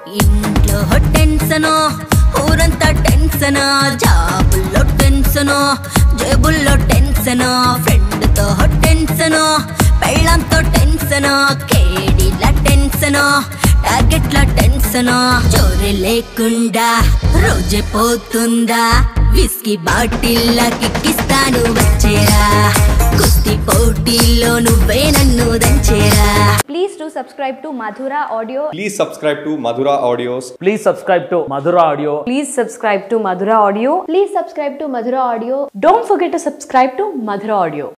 ఇంట్లో టెన్షన్ ఊరంతా టెన్షన్ జాబుల్లో టెన్షన్ జేబుల్లో టెన్షన్ ఫ్రెండ్ తో టెన్షన్ పెళ్ళంతో టెన్షన్ కేడీల టెన్షన్ టార్గెట్ల టెన్షన్ చోరీ లేకుండా రోజే పోతుందా విస్కీ బాటిల్లా కిక్కిస్తాను వచ్చేరా కుస్తీ పోటీల్లో నువ్వే నన్ను దంచేరా Please do subscribe to Madhura Audio. Please subscribe to Madhura Audios. Please subscribe to Madhura Audio. Please subscribe to Madhura Audio. Please subscribe to Madhura Audio. Don't forget to subscribe to Madhura Audio.